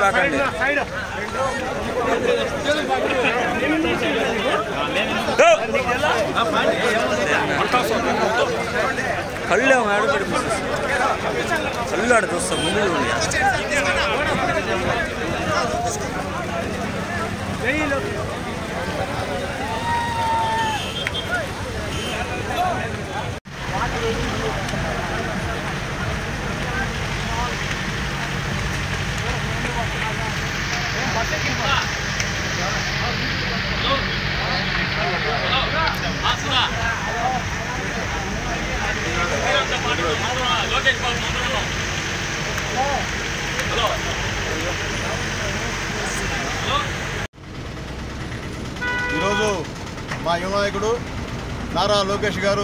రాకండి కళ్ళు ఆడ కళ్ళు ఆడ చూస్తాం ముందు చూడు. ఈరోజు మా యువ నాయకుడు నారా లోకేష్ గారు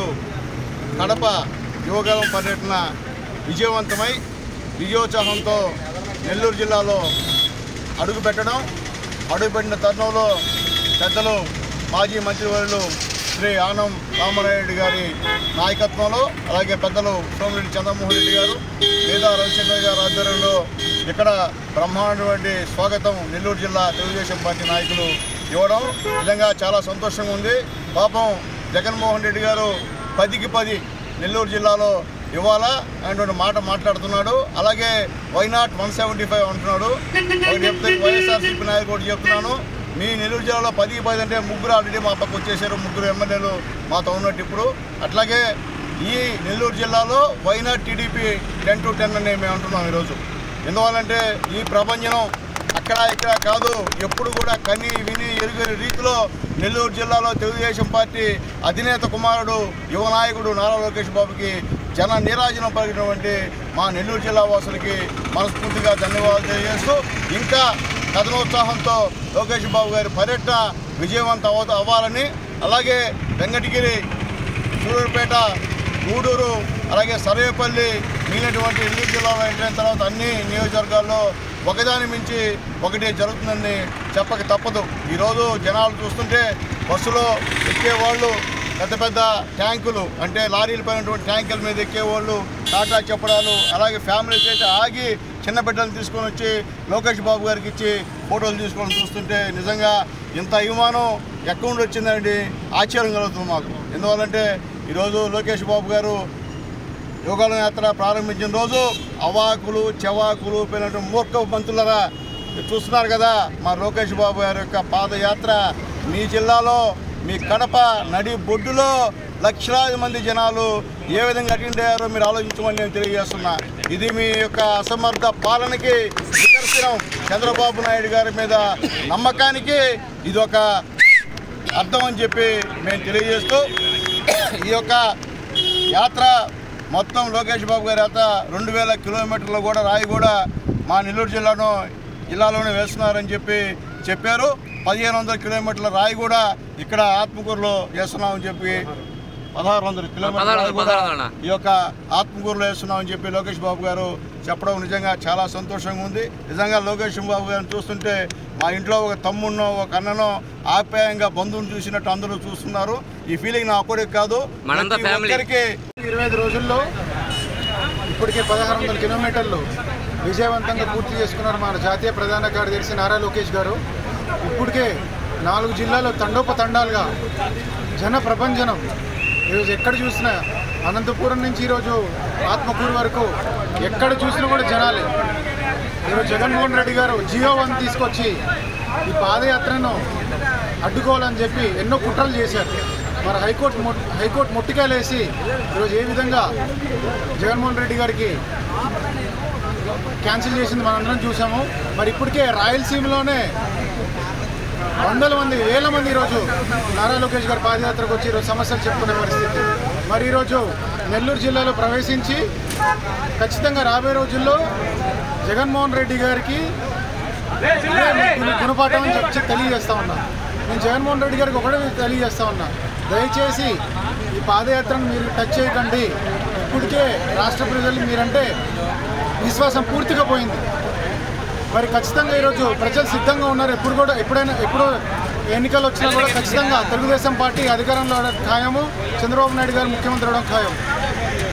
కడప యువగలం పర్యటన విజయవంతమై విజయోత్సాహంతో నెల్లూరు జిల్లాలో అడుగుపెట్టడం అడుగుపెట్టిన తరుణంలో పెద్దలు మాజీ మంత్రివర్యులు శ్రీ ఆనం రామారాయుడు గారి నాయకత్వంలో అలాగే పెద్దలు సోమిరెడ్డి చంద్రమోహన్ రెడ్డి గారు మేధా రవిశంకర్ గారి ఆధ్వర్యంలో ఇక్కడ బ్రహ్మాండమైన స్వాగతం నెల్లూరు జిల్లా తెలుగుదేశం పార్టీ నాయకులు ఇవ్వడం నిజంగా చాలా సంతోషంగా ఉంది పాపం జగన్మోహన్ రెడ్డి గారు పదికి పది నెల్లూరు జిల్లాలో ఇవ్వాలా అనేటువంటి మాట మాట్లాడుతున్నాడు అలాగే వైనాట్ వన్ సెవెంటీ ఫైవ్ అంటున్నాడు ఒకటి చెప్తే వైఎస్ఆర్సీపీ నాయకుడు ఒకటి చెప్తున్నాను మీ నెల్లూరు జిల్లాలో పదికి పది అంటే ముగ్గురు ఆల్రెడీ మా పక్క వచ్చేసారు ముగ్గురు ఎమ్మెల్యేలు మాతో ఉన్నట్టు ఇప్పుడు అట్లాగే ఈ నెల్లూరు జిల్లాలో why not TDP ten to ten అని మేము అంటున్నాం ఈరోజు ఎందువల్లంటే ఈ ప్రపంచం అక్కడ ఇక్కడ కాదు ఎప్పుడు కూడా కని విని ఎరుగని రీతిలో నెల్లూరు జిల్లాలో తెలుగుదేశం పార్టీ అధినేత కుమారుడు యువ నాయకుడు నారా లోకేష్ బాబుకి జన నీరాజనం పలికినటువంటి మా నెల్లూరు జిల్లా వాసులకి మనస్ఫూర్తిగా ధన్యవాదాలు తెలియజేస్తూ ఇంకా కథనోత్సాహంతో లోకేష్ బాబు గారి పర్యటన విజయవంతం అవ అవ్వాలని అలాగే వెంకటగిరి సూళ్ళూరుపేట గూడూరు అలాగే సర్వేపల్లి మిగిలినటువంటి నెల్లూరు జిల్లాలో ఎంటర్ తర్వాత అన్ని నియోజకవర్గాల్లో ఒకదాని మించి ఒకటి జరుగుతుందని చెప్పక తప్పదు ఈరోజు జనాలు చూస్తుంటే బస్సులో ఎక్కేవాళ్ళు పెద్ద పెద్ద ట్యాంకులు అంటే లారీల పైనటువంటి ట్యాంకుల మీద ఎక్కేవాళ్ళు టాటా చెప్పడాలు అలాగే ఫ్యామిలీస్ అయితే ఆగి చిన్న బిడ్డలు తీసుకొని వచ్చి లోకేష్ బాబు గారికి ఇచ్చి ఫోటోలు తీసుకొని చూస్తుంటే నిజంగా ఇంత అభిమానం ఎక్కడి నుండి వచ్చిందండి ఆశ్చర్యం కలుగుతుంది మాకు ఎందువల్లంటే ఈరోజు లోకేష్ బాబు గారు యోగాల యాత్ర ప్రారంభించిన రోజు అవాకులు చెవాకులు పోయినటువంటి మూర్ఖ మంత్రులరా మీరు చూస్తున్నారు కదా మా లోకేష్ బాబు గారి యొక్క పాదయాత్ర మీ జిల్లాలో మీ కడప నడి బొడ్డులో లక్షలాది మంది జనాలు ఏ విధంగా అటెండ్ అయ్యారో మీరు ఆలోచించమని నేను తెలియజేస్తున్నా ఇది మీ యొక్క అసమర్థ పాలనకి నిదర్శనం చంద్రబాబు నాయుడు గారి మీద నమ్మకానికి ఇది ఒక అర్థం అని చెప్పి మేము తెలియజేస్తూ ఈ యొక్క యాత్ర మొత్తం లోకేష్ బాబు గారి యాత్ర రెండు వేల కిలోమీటర్లు కూడా రాయి కూడా మా నెల్లూరు జిల్లాను జిల్లాలోనే వేస్తున్నారని చెప్పి చెప్పారు పదిహేను వందల కిలోమీటర్ల రాయి కూడా ఇక్కడ ఆత్మకూరులో వేస్తున్నామని చెప్పి పదహారు వందల కిలోమీటర్ల రాయి కూడా ఈ యొక్క ఆత్మకూరులో వేస్తున్నామని చెప్పి లోకేష్ బాబు గారు చెప్పడం నిజంగా చాలా సంతోషంగా ఉంది నిజంగా లోకేష్ బాబు గారిని చూస్తుంటే మా ఇంట్లో ఒక తమ్ముడినో ఒక అన్ననో ఆప్యాయంగా బంధువుని చూసినట్టు అందరూ చూస్తున్నారు ఈ ఫీలింగ్ నా ఒక్కడికి కాదు మనంతా ప్రతి family. ఒక్కరికి ఇరవై ఐదు రోజుల్లో ఇప్పటికే పదహారు వందల కిలోమీటర్లు విజయవంతంగా పూర్తి చేసుకున్నారు మన జాతీయ ప్రధాన కార్యదర్శి నారా లోకేష్ గారు ఇప్పటికే నాలుగు జిల్లాలో తండోపతండాలుగా జన ప్రపంచనం ఈరోజు ఎక్కడ చూసినా అనంతపురం నుంచి ఈరోజు ఆత్మకూరు వరకు ఎక్కడ చూసినా కూడా జనాలే ఈరోజు జగన్మోహన్ రెడ్డి గారు జియో వన్ తీసుకొచ్చి ఈ పాదయాత్రను అడ్డుకోవాలని చెప్పి ఎన్నో కుట్రలు చేశారు మరి హైకోర్టు మొ హైకోర్టు మొట్టికాయలేసి ఈరోజు ఏ విధంగా జగన్మోహన్ రెడ్డి గారికి క్యాన్సిల్ చేసింది మనందరం చూసాము మరి ఇప్పటికే రాయలసీమలోనే వందల మంది వేల మంది ఈరోజు నారా లోకేష్ గారి పాదయాత్రకు వచ్చి ఈరోజు సమస్యలు చెప్పుకునే పరిస్థితి మరి ఈరోజు నెల్లూరు జిల్లాలో ప్రవేశించి ఖచ్చితంగా రాబోయే రోజుల్లో జగన్మోహన్ రెడ్డి గారికి ఇదే గుణ- గుణపాఠం అని చెప్పి తెలియజేస్తా ఉన్నా నేను జగన్మోహన్ రెడ్డి గారికి ఒకటే తెలియజేస్తా ఉన్నా దయచేసి ఈ పాదయాత్రను మీరు టచ్ చేయకండి ఇప్పటికే రాష్ట్ర ప్రజలు మీరంటే విశ్వాసం పూర్తిగా పోయింది మరి ఖచ్చితంగా ఈరోజు ప్రజలు సిద్ధంగా ఉన్నారు ఎప్పుడు కూడా ఎప్పుడైనా ఎప్పుడు ఎన్నికలు వచ్చినా కూడా ఖచ్చితంగా తెలుగుదేశం పార్టీ అధికారంలో అవడం ఖాయము చంద్రబాబు నాయుడు గారు ముఖ్యమంత్రి అవడం ఖాయం